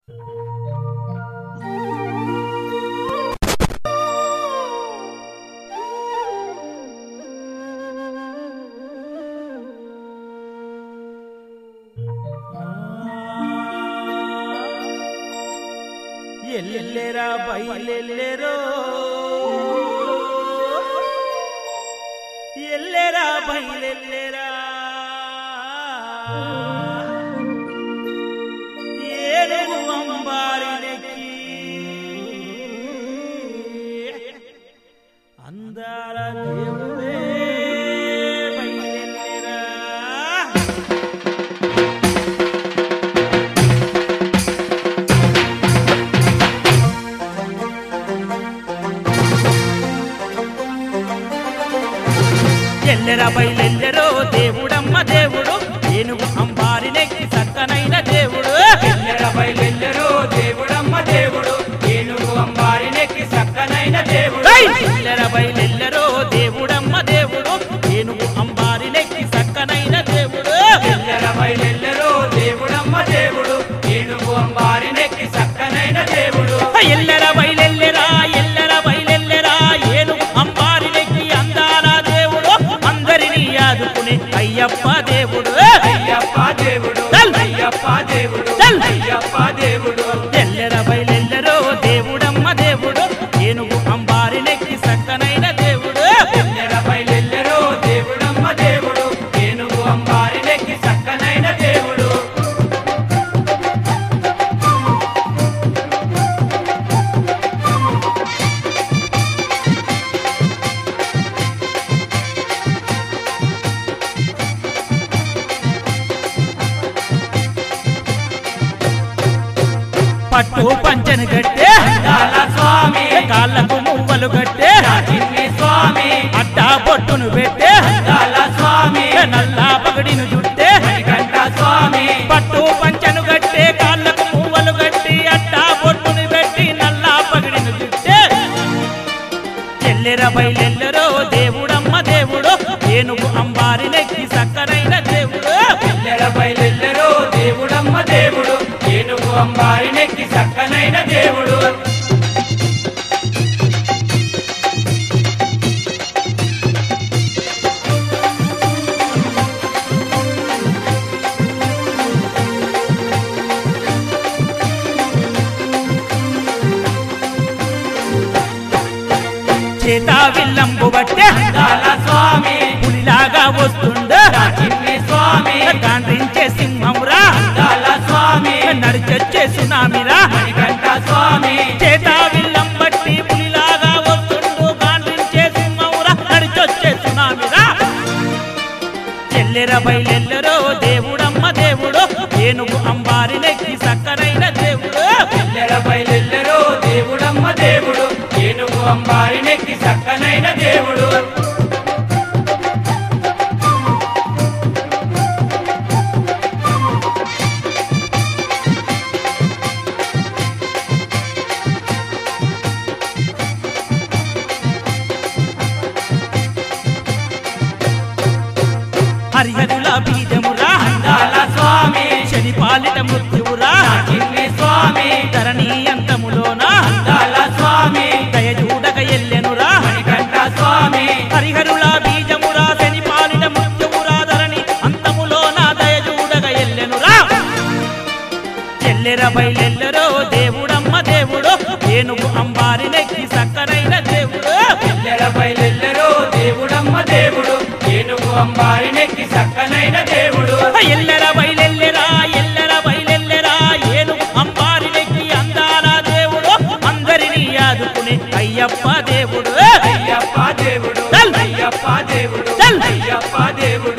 ఎల్లెరా బయలెల్లెరో ఎల్లెరా బయలెల్లెరా ఏనుగు అంబారినెక్కి అందాల దేవుడే బయలెల్లెరా ఎల్లెరా బయలెల్లెరో దేవుడమ్మ దేవుడు ఏనుగు అంబారినెక్కి చక్కనైన దేవుడు ఎల్లెర బయలెల్లెరో దేవుడమ్మ దేవుడు ఏనుగు అంబారినెక్కి చక్కనైన దేవుడు ఏయ్! ఎల్లెరా బయలెల్లెరో దేవుడమ్మ దేవుడు ఏనుగు అంబారినెక్కి చక్కనైన దేవుడు ఎల్లెర బయలెల్లెరో దేవుడమ్మ దేవుడు ఏనుగు అంబారినెక్కి చక్కనైన దేవుడు ఎల్లెర బయలెల్లెరా ఎల్లెర బయలెల్లెరా ఏనుగు అంబారినెక్కి అందాల దేవుడు అందరినీ ఆదుకునే అయ్యప్ప దేవుడు అయ్యప్ప దేవుడు చల్! అయ్యప్ప దేవుడు చల్! అయ్యప్ప దేవుడు ఎల్లెర బయలెల్లెరో దేవుడమ్మ దేవుడు ఏనుగు అంబారినెక్కి చక్కనైన దేవుడు ఎల్లెర బయలెల్లెరో దేవుడమ్మ దేవుడు ఏనుగు అంబారినెక్కి చక్కనైన దేవుడు పట్టు పంచను గట్టే దాల స్వామి కాళ్ళకు మువ్వలు గట్టే చిన్ని స్వామి అడ్డా పొట్టును పెట్టే దాల స్వామి నల్ల పగడిను జుట్టే మణికంఠ స్వామి పట్టు పంచను గట్టే కాళ్ళకు మువ్వలు గట్టి అడ్డా పొట్టును పెట్టి నల్ల పగడిను జుట్టే ఎల్లెర బయలెల్లరో దేవుడమ్మ దేవుడు ఏనుగు అంబారినెక్కి సక్కనైన దేవుడు ఎల్లెర బయలెల్లెరో దేవుడమ్మ దేవుడు ఏనుగు అంబారినెక్కి చక్కనైన దేవుడు చేత విల్లంబు బట్టే దాల స్వామి పులిలాగా వస్తుండ చిన్ని స్వామి గాండ్రించే సింహమురా దాల స్వామి నడిచొచ్చే సునామిరా మణికంఠ స్వామి చేత విల్లం బట్టి పులిలాగా వస్తుండు గాండ్రించే సింహమురా నడిచొచ్చే సునామిరా ఎల్లెర బయలెల్లరో దేవుడమ్మ దేవుడు ఏనుగు అంబారినెక్కి సక్కనైన దేవుడు ఎల్లెర బయలెల్లెరో దేవుడమ్మ దేవుడు ఏనుగు అంబారినెక్కి చక్కనైన దేవుడు హరిహరుల బీజమురా దాల స్వామి శని పాలిట మృత్యువురా చిన్ని స్వామి ధరణి అంతములోన దాల స్వామి దయచూడక ఎల్లెనురా మణికంఠ స్వామి హరిహరుల బీజమురా శని పాలిట మృత్యువురా ధరణి అంతములోన దయచూడక ఎల్లెనురా ఎల్లెర బయలెల్లరో దేవుడమ్మ దేవుడు ఏనుగు అంబారినెక్కి సక్కనైన దేవుడు ఎల్లెర బయలెల్లెరో దేవుడమ్మ దేవుడు ఏనుగు అంబారినెక్కి చక్కనైన దేవుడు ఎల్లెర బయలెల్లెరా ఎల్లెర బయలెల్లెరా ఏనుగు అంబారినెక్కి అందాల దేవుడు అందరినీ ఆదుకునే అయ్యప్ప దేవుడు అయ్యప్ప దేవుడు చల్! అయ్యప్ప దేవుడు చల్! అయ్యప్ప దేవుడు